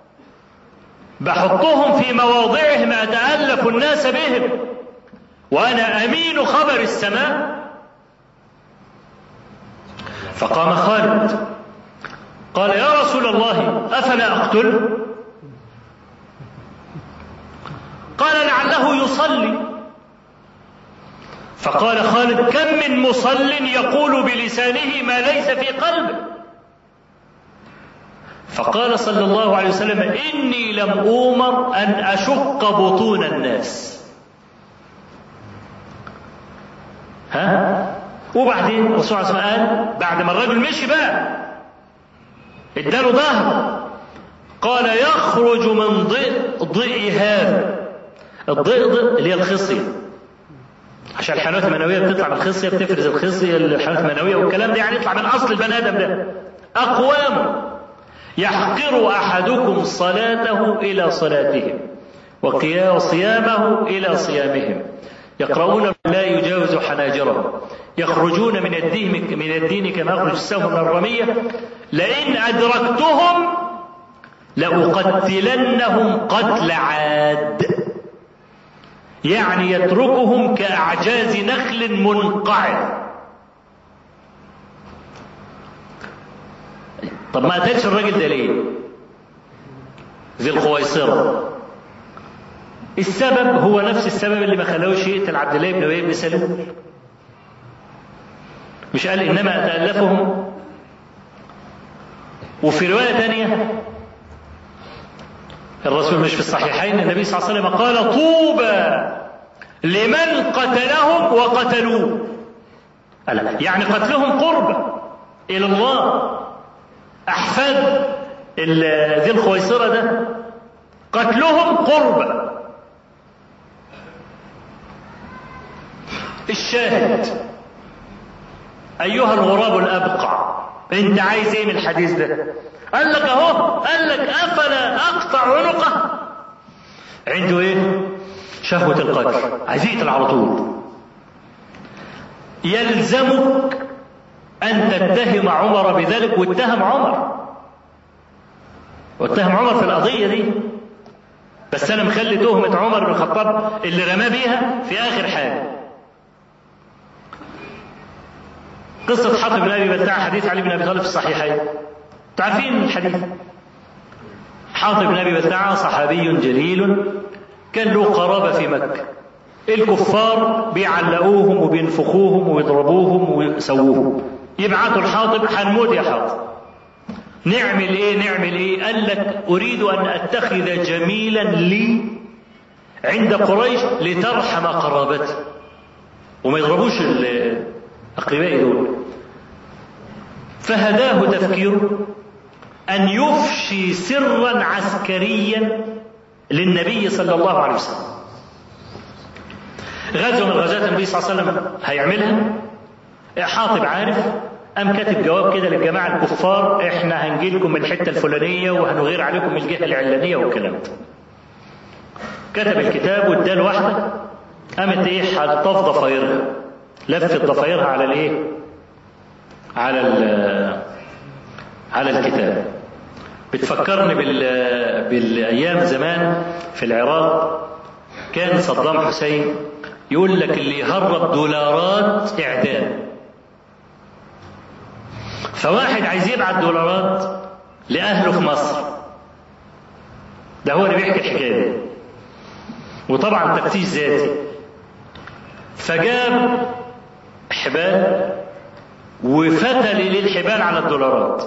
بحطهم في مواضعهم أتألف الناس بهم وأنا أمين خبر السماء فقام خالد قال يا رسول الله أفلا أقتله قال لعله يصلي فقال خالد كم من مصل يقول بلسانه ما ليس في قلبه فقال صلى الله عليه وسلم إني لم أومر أن أشق بطون الناس ها وبعدين الرسول صلى الله عليه وسلم قال بعد ما الرجل مشي بقى اداله ظهر قال يخرج من ضئ ضئ هذا الضئ ضئ اللي هي الخصيه عشان الحيوانات المنويه بتطلع من الخصيه بتفرز الخصيه الحيوانات المنويه والكلام ده يعني يطلع من اصل البني ادم ده اقوام يحقر احدكم صلاته الى صلاتهم وصيامه الى صيامهم يقرؤون لا يجاوز حناجرهم يخرجون من الدين من الدين كما يخرج السهم من الرمية لئن أدركتهم لأقتلنهم قتل عاد يعني يتركهم كأعجاز نخل منقعر طب ما قتلش الراجل ده ليه؟ ذي الخويصرة السبب هو نفس السبب اللي ما خلوش يقتل عبد الله بن ابي بن سلول مش قال انما تالفهم وفي روايه ثانيه الرسول مش في الصحيحين النبي صلى الله عليه وسلم قال طوبى لمن قتلهم وقتلوه يعني قتلهم قربة إلى الله أحفاد ذي الخويصرة ده قتلهم قربة الشاهد أيها الغراب الأبقع أنت عايز إيه من الحديث ده؟ قال لك أهو قال لك أفلا أقطع عنقه عنده إيه؟ شهوة القتل عايز يقتل على طول يلزمك أن تتهم عمر بذلك واتهم عمر واتهم عمر في القضية دي بس أنا مخلي تهمة عمر بن الخطاب اللي رماه بيها في آخر حاجة قصة حاطب بن أبي بلتاع حديث علي بن أبي طالب في الصحيحين تعرفين الحديث حاطب بن أبي بلتاع صحابي جليل كان له قرابة في مكة الكفار بيعلقوهم وبينفخوهم ويضربوهم ويسووهم يبعتوا الحاطب هنموت يا حاطب نعمل ايه نعمل ايه قال لك اريد ان اتخذ جميلا لي عند قريش لترحم قرابتي وما يضربوش اقربائي دول فهداه تفكيره ان يفشي سرا عسكريا للنبي صلى الله عليه وسلم غزوه من غزوات النبي صلى الله عليه وسلم هيعملها حاطب عارف قام كاتب جواب كده للجماعه الكفار احنا هنجي لكم من الحته الفلانيه وهنغير عليكم من الجهه العلانيه والكلام ده كتب الكتاب واداه واحده قامت ايه حطاه في ضفايرها لفت ضفايرها على الايه على على الكتاب بتفكرني بال بالايام زمان في العراق كان صدام حسين يقول لك اللي يهرب دولارات اعدام فواحد عايز يبعت دولارات لاهله في مصر ده هو اللي بيحكي الحكايه دي وطبعا تفتيش ذاتي فجاب حبال وفتل للحبال على الدولارات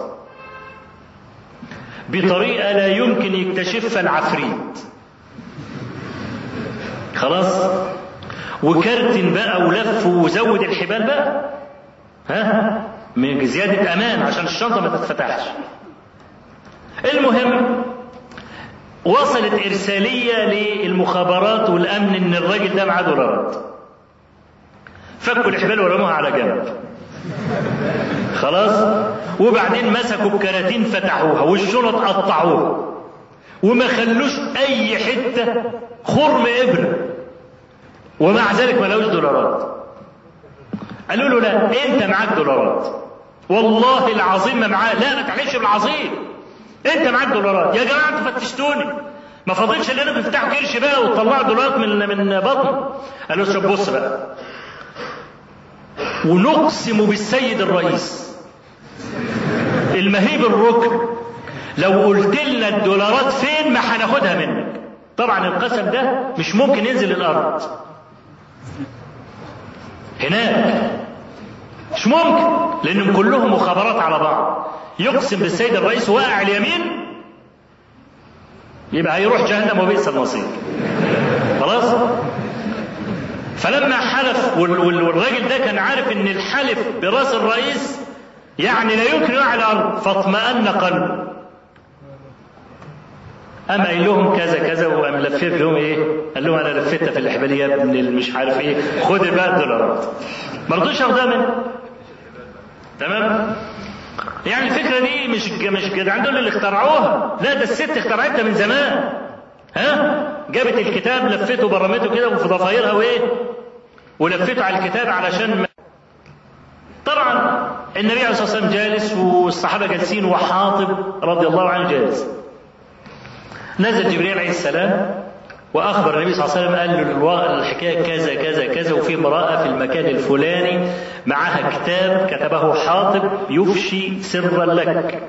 بطريقة لا يمكن يكتشفها العفريت خلاص وكرتن بقى ولف وزود الحبال بقى ها من زيادة أمان عشان الشنطة ما تتفتحش المهم وصلت إرسالية للمخابرات والأمن إن الراجل ده معاه دولارات فكوا الحبال ورموها على جنب خلاص وبعدين مسكوا الكراتين فتحوها والشنط قطعوها وما خلوش اي حته خرم ابره ومع ذلك ما لقوش دولارات قالوا له لا انت معاك دولارات والله العظيم ما معاه لا ما تعملش بالعظيم انت معاك دولارات يا جماعه انتوا فتشتوني ما فاضلش ان انا تفتحوا كرش بقى وتطلعوا دولارات من من بطن قالوا له بص بقى ونقسم بالسيد الرئيس المهيب الركن لو قلت لنا الدولارات فين ما هناخدها منك طبعا القسم ده مش ممكن ينزل الارض هناك مش ممكن لانهم كلهم مخابرات على بعض يقسم بالسيد الرئيس واقع اليمين يبقى هيروح جهنم وبئس المصير خلاص فلما حلف والراجل ده كان عارف ان الحلف براس الرئيس يعني لا يمكن يقع على الارض فاطمأن قلبه أما قايل لهم كذا كذا وقام لفيت لهم إيه؟ قال لهم أنا لفيتها في الإحبالية يا ابن مش عارف إيه خد بقى الدولارات. ما رضوش ياخدها منه. تمام؟ يعني الفكرة دي مش مش جدعان دول اللي اخترعوها، لا ده الست اخترعتها من زمان. ها؟ جابت الكتاب لفته برمته كده وفي ضفايرها وإيه؟ ولفته على الكتاب علشان ما طبعا النبي عليه الصلاة والسلام جالس والصحابة جالسين وحاطب رضي الله عنه جالس. نزل جبريل عليه السلام واخبر النبي صلى الله عليه وسلم قال له الحكايه كذا كذا كذا وفي امراه في المكان الفلاني معها كتاب كتبه حاطب يفشي سرا لك.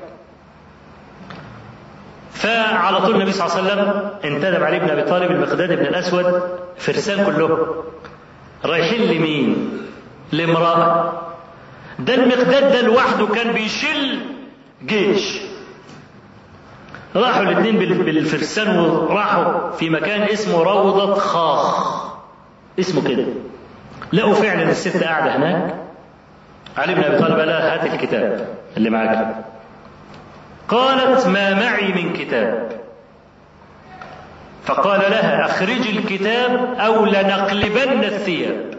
فعلى طول النبي صلى الله عليه وسلم انتدب علي بن ابي طالب المقداد بن الاسود فرسان كلهم رايحين لمين؟ لامراه ده المقداد ده لوحده كان بيشل جيش راحوا الاثنين بالفرسان وراحوا في مكان اسمه روضة خاخ اسمه كده لقوا فعلا الست قاعدة هناك علي بن ابي طالب قال لها هات الكتاب اللي معاك قالت ما معي من كتاب فقال لها اخرجي الكتاب او لنقلبن الثياب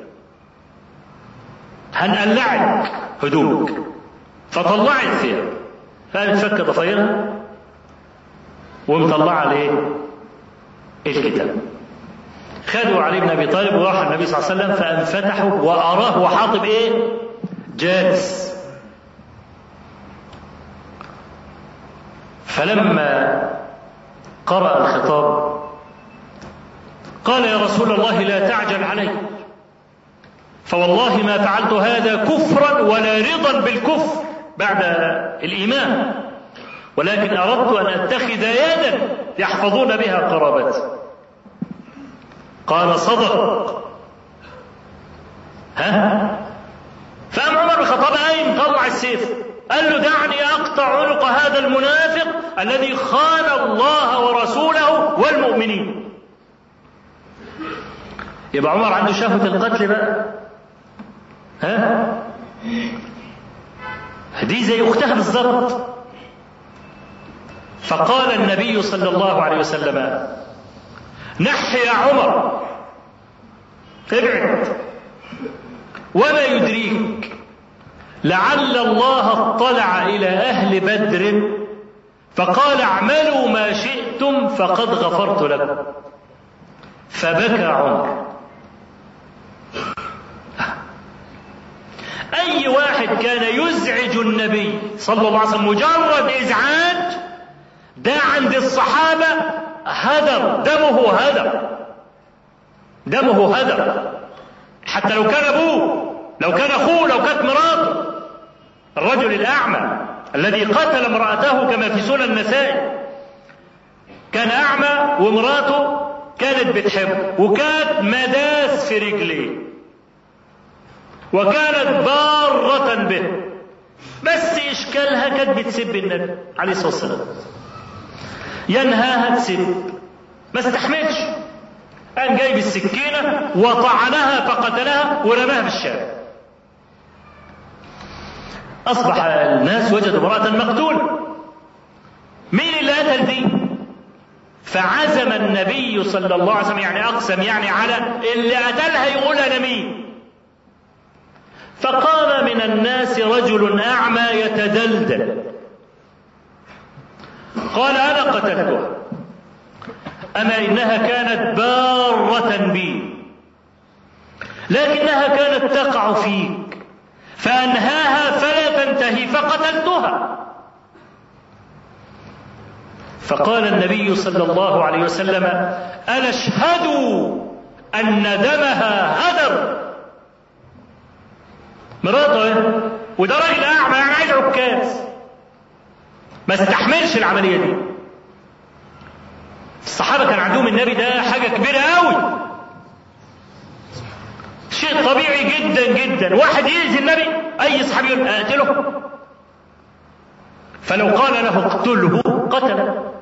هنقلعك هدومك فطلعت الثياب فقالت فك ضفايرها ومطلعه الايه؟ الكتاب. خدوا علي بن ابي طالب وراح النبي صلى الله عليه وسلم فان فتحوا واراه وحاطب ايه؟ جالس. فلما قرأ الخطاب قال يا رسول الله لا تعجل علي فوالله ما فعلت هذا كفرا ولا رضا بالكفر بعد الايمان ولكن أردت أن أتخذ يدا يحفظون بها قرابتي قال صدق ها فقام عمر بن الخطاب قايم طلع السيف قال له دعني أقطع عنق هذا المنافق الذي خان الله ورسوله والمؤمنين يبقى عمر عنده شهوة القتل بقى ها دي زي أختها بالظبط فقال النبي صلى الله عليه وسلم نح يا عمر ابعد وما يدريك لعل الله اطلع الى اهل بدر فقال اعملوا ما شئتم فقد غفرت لكم فبكى عمر اي واحد كان يزعج النبي صلى الله عليه وسلم مجرد ازعاج ده عند الصحابة هدر دمه هدر دمه هدر حتى لو كان أبوه لو كان أخوه لو كانت مراته الرجل الأعمى الذي قتل امرأته كما في سنن النسائي كان أعمى ومراته كانت بتحبه وكانت مداس في رجليه وكانت بارة به بس إشكالها كانت بتسب النبي عليه الصلاة والسلام ينهاها تسب ما استحملش قام جايب السكينة وطعنها فقتلها ورماها في الشارع أصبح الناس وجدوا امرأة مقتولة مين اللي قتل دي؟ فعزم النبي صلى الله عليه وسلم يعني أقسم يعني على اللي قتلها يقول أنا مين فقام من الناس رجل أعمى يتدلدل قال أنا قتلتها أما إنها كانت بارة بي لكنها كانت تقع فيك فأنهاها فلا تنتهي فقتلتها فقال النبي صلى الله عليه وسلم ألا اشهدوا أن دمها هدر مراته وده راجل أعمى يعني عايز عكاز ما استحملش العملية دي الصحابة كان عندهم النبي ده حاجة كبيرة قوي شيء طبيعي جدا جدا واحد يأذي النبي أي صحابي يقول أقتله فلو قال له اقتله قتله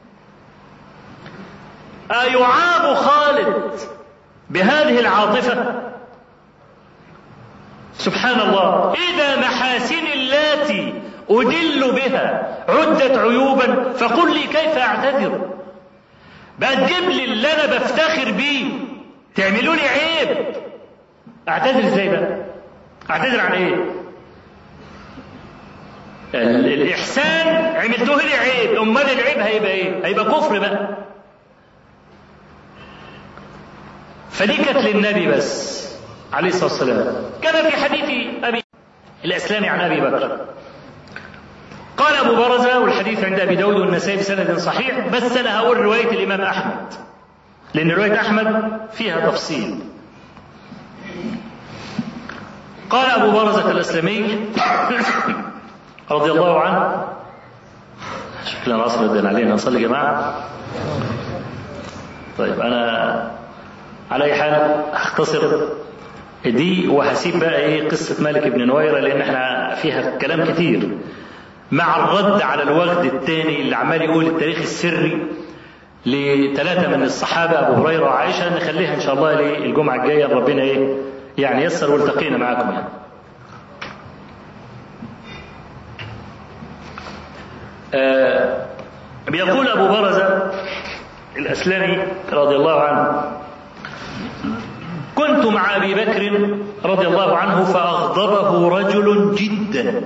أيعاب خالد بهذه العاطفة سبحان الله إذا محاسن اللاتي أدل بها عدت عيوبا فقل لي كيف أعتذر بقى تجيب لي اللي أنا بفتخر بيه تعملوا لي عيب أعتذر إزاي بقى أعتذر عن إيه الإحسان عملته لي عيب أمال العيب هيبقى إيه هيبقى كفر بقى فدي كانت للنبي بس عليه الصلاة والسلام كما في حديث أبي الإسلام عن أبي بكر قال أبو برزة والحديث عند أبي داود والنسائي بسند صحيح بس أنا هقول رواية الإمام أحمد لأن رواية أحمد فيها تفصيل قال أبو برزة الأسلمي رضي الله عنه شكلنا أصل الدين علينا نصلي جماعة طيب أنا على أي حال هختصر دي وهسيب بقى ايه قصة مالك بن نويرة لأن احنا فيها كلام كتير مع الرد على الوغد الثاني اللي عمال يقول التاريخ السري لثلاثة من الصحابة أبو هريرة وعائشة نخليها إن شاء الله للجمعة الجاية ربنا إيه يعني يسر والتقينا معاكم يعني. آه بيقول أبو برزة الأسلمي رضي الله عنه كنت مع ابي بكر رضي الله عنه فاغضبه رجل جدا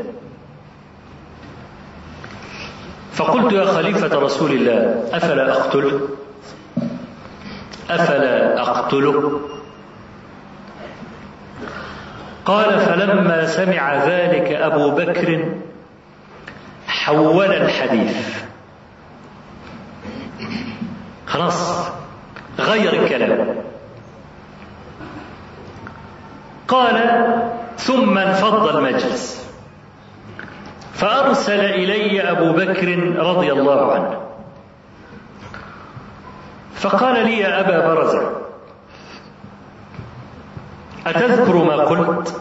فقلت يا خليفه رسول الله افلا اقتله افلا اقتله قال فلما سمع ذلك ابو بكر حول الحديث خلاص غير الكلام قال ثم انفض المجلس فارسل الي ابو بكر رضي الله عنه فقال لي يا ابا برزه اتذكر ما قلت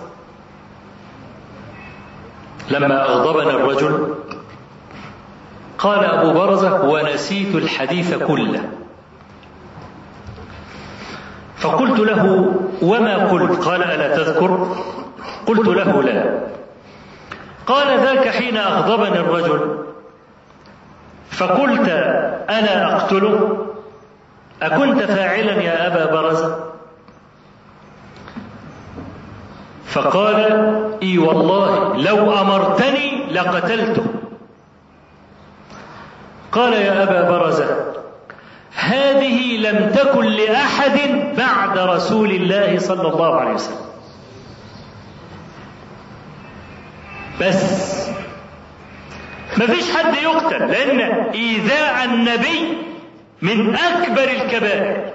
لما اغضبنا الرجل قال ابو برزه ونسيت الحديث كله فقلت له وما قلت قال الا تذكر قلت له لا قال ذاك حين اغضبني الرجل فقلت الا اقتله اكنت فاعلا يا ابا برزه فقال اي والله لو امرتني لقتلته قال يا ابا برزه هذه لم تكن لاحد بعد رسول الله صلى الله عليه وسلم بس ما فيش حد يقتل لان ايذاء النبي من اكبر الكبائر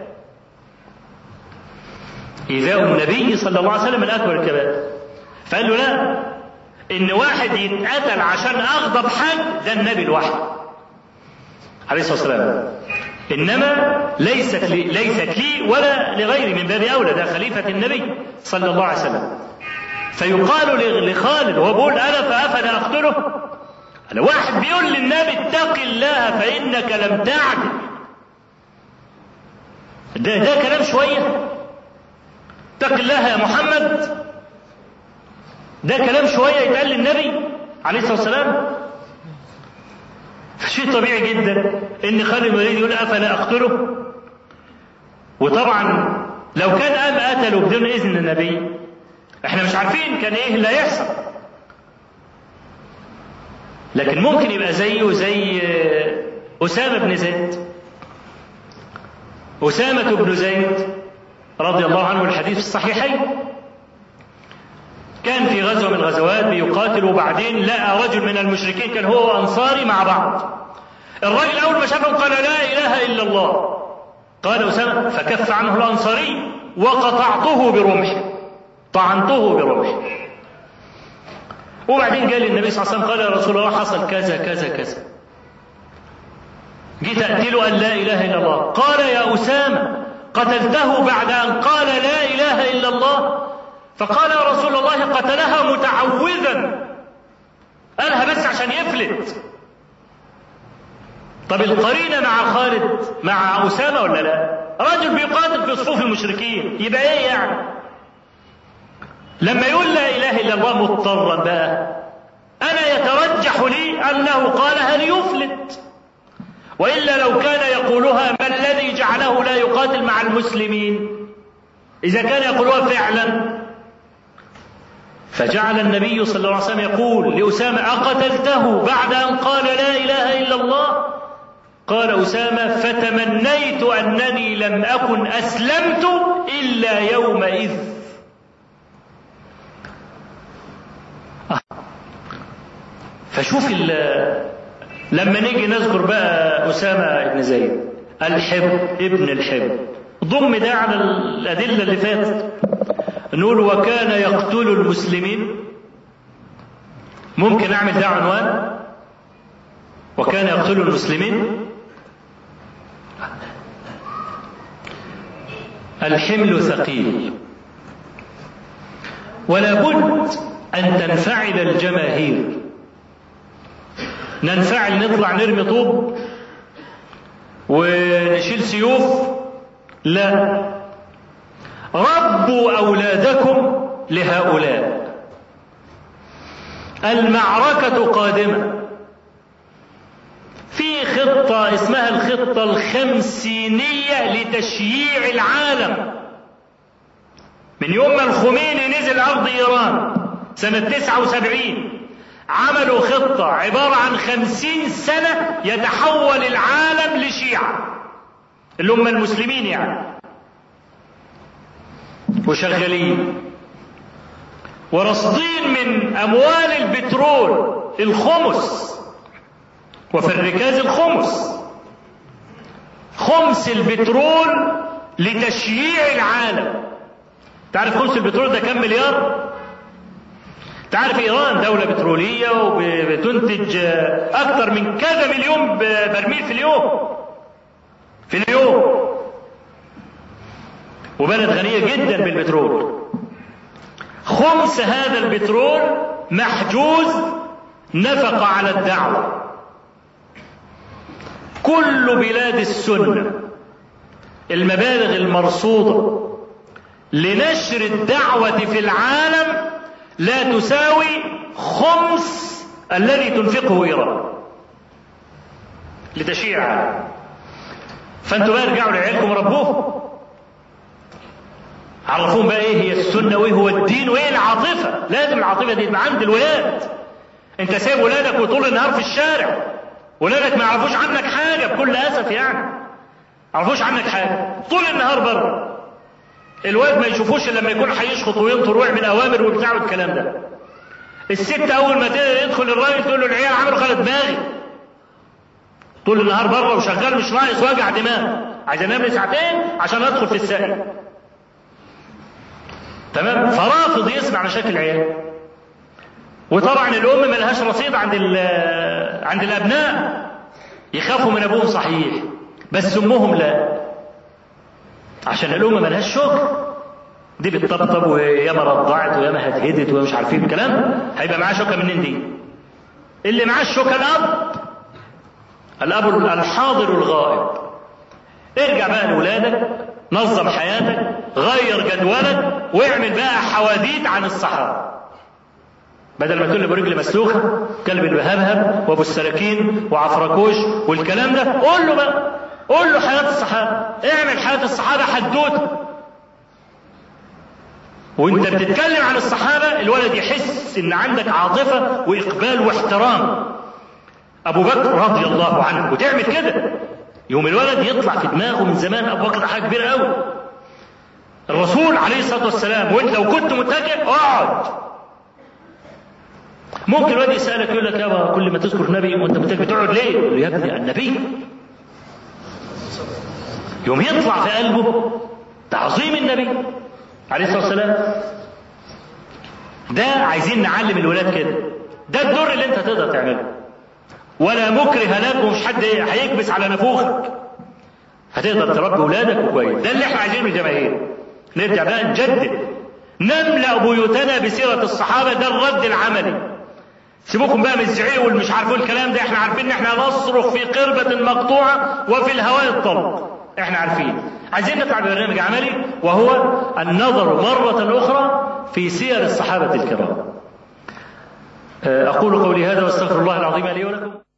ايذاء النبي صلى الله عليه وسلم من اكبر الكبائر فقال له لا ان واحد يتقتل عشان اغضب حد ده النبي لوحده عليه الصلاه والسلام انما ليست لي ليست لي ولا لغيري من باب اولى ده خليفه النبي صلى الله عليه وسلم فيقال لخالد وهو بيقول انا فافلا اقتله أنا واحد بيقول للنبي اتق الله فانك لم تعدل ده ده كلام شويه اتق الله يا محمد ده كلام شويه يتقال للنبي عليه الصلاه والسلام شيء طبيعي جدا ان خالد بن الوليد يقول افلا اقتله وطبعا لو كان قام قتله بدون اذن النبي احنا مش عارفين كان ايه اللي هيحصل لكن ممكن يبقى زيه زي اسامه بن زيد اسامه بن زيد رضي الله عنه الحديث في الصحيحين كان في غزوة من الغزوات بيقاتل وبعدين لقى رجل من المشركين كان هو وأنصاري مع بعض الرجل أول ما شافهم قال لا إله إلا الله قال أسامة فكف عنه الأنصاري وقطعته برمحي طعنته برمحي وبعدين قال النبي صلى الله عليه وسلم قال يا رسول الله حصل كذا كذا كذا جيت أقتله أن لا إله إلا الله قال يا أسامة قتلته بعد أن قال لا إله إلا الله فقال يا رسول الله قتلها متعوذا قالها بس عشان يفلت طب القرينة مع خالد مع أسامة ولا لا رجل بيقاتل في صفوف المشركين يبقى ايه يعني لما يقول لا إله إلا الله مضطرا بقى أنا يترجح لي أنه قالها ليفلت وإلا لو كان يقولها ما الذي جعله لا يقاتل مع المسلمين إذا كان يقولها فعلا فجعل النبي صلى الله عليه وسلم يقول لأسامة أقتلته بعد أن قال لا إله إلا الله قال أسامة فتمنيت أنني لم أكن أسلمت إلا يومئذ فشوف لما نيجي نذكر بقى أسامة بن زيد الحب ابن الحب ضم ده على الأدلة اللي فاتت نقول وكان يقتل المسلمين ممكن أعمل ده عنوان وكان يقتل المسلمين الحمل ثقيل ولا بد أن تنفعل الجماهير ننفعل نطلع نرمي طوب ونشيل سيوف لا ربوا أولادكم لهؤلاء المعركة قادمة في خطة اسمها الخطة الخمسينية لتشييع العالم من يوم ما الخميني نزل أرض إيران سنة 79 عملوا خطة عبارة عن خمسين سنة يتحول العالم لشيعة اللي هم المسلمين يعني وشغالين ورصدين من أموال البترول الخمس وفي الركاز الخمس خمس البترول لتشييع العالم تعرف خمس البترول ده كم مليار تعرف ايران دولة بترولية وبتنتج اكثر من كذا مليون برميل في اليوم في اليوم وبلد غنية جدا بالبترول خمس هذا البترول محجوز نفق على الدعوة كل بلاد السنة المبالغ المرصودة لنشر الدعوة في العالم لا تساوي خمس الذي تنفقه إيران لتشييع فانتوا بقى ارجعوا لعيالكم وربوهم عرفوهم بقى ايه هي السنه وايه هو الدين وايه العاطفه لازم العاطفه دي تبقى عند الولاد انت سايب ولادك وطول النهار في الشارع ولادك ما يعرفوش عنك حاجه بكل اسف يعني ما يعرفوش عنك حاجه طول النهار بره الواد ما يشوفوش الا لما يكون هيشخط وينطر ويعمل اوامر وبتاع والكلام ده الست اول ما يدخل الراجل تقول له العيال عملوا خلت دماغي طول النهار بره وشغال مش ناقص وجع دماغ عايز انام ساعتين عشان ادخل في السقي تمام فرافض يسمع مشاكل العيال وطبعا الام ملهاش رصيد عند عند الابناء يخافوا من ابوهم صحيح بس امهم لا عشان الام ملهاش شكر دي بتطبطب وياما رضعت وياما هدهدت ومش عارفين الكلام هيبقى معاه شوكه منين دي اللي معاه الشوكه الاب الاب الحاضر الغائب ارجع بقى لاولادك نظم حياتك غير جدولك واعمل بقى حواديت عن الصحابه بدل ما تقول لي برجل مسلوخه كلب البهبهب وابو السراكين وعفركوش والكلام ده قول له بقى قول له حياه الصحابه اعمل حياه الصحابه حدوته وانت بتتكلم عن الصحابه الولد يحس ان عندك عاطفه واقبال واحترام ابو بكر رضي الله عنه وتعمل كده يوم الولد يطلع في دماغه من زمان ابو بكر حاجه كبيره قوي الرسول عليه الصلاه والسلام وانت لو كنت متكئ اقعد ممكن الواد يسالك يقول لك يابا كل ما تذكر نبي وانت متكئ بتقعد ليه؟ يقول له يا ابني النبي يوم يطلع في قلبه تعظيم النبي عليه الصلاه والسلام ده عايزين نعلم الولاد كده ده الدور اللي انت تقدر تعمله ولا مكره لك ومش حد هيكبس على نافوخك هتقدر تربي ولادك كويس ده اللي احنا عايزينه من الجماهير نرجع بقى نجدد نملا بيوتنا بسيره الصحابه ده الرد العملي سيبوكم بقى من الزعيق والمش عارفين الكلام ده احنا عارفين ان احنا نصرخ في قربة مقطوعة وفي الهواء الطلق احنا عارفين عايزين نطلع ببرنامج عملي وهو النظر مرة أخرى في سير الصحابة الكرام أقول قولي هذا واستغفر الله العظيم لي ولكم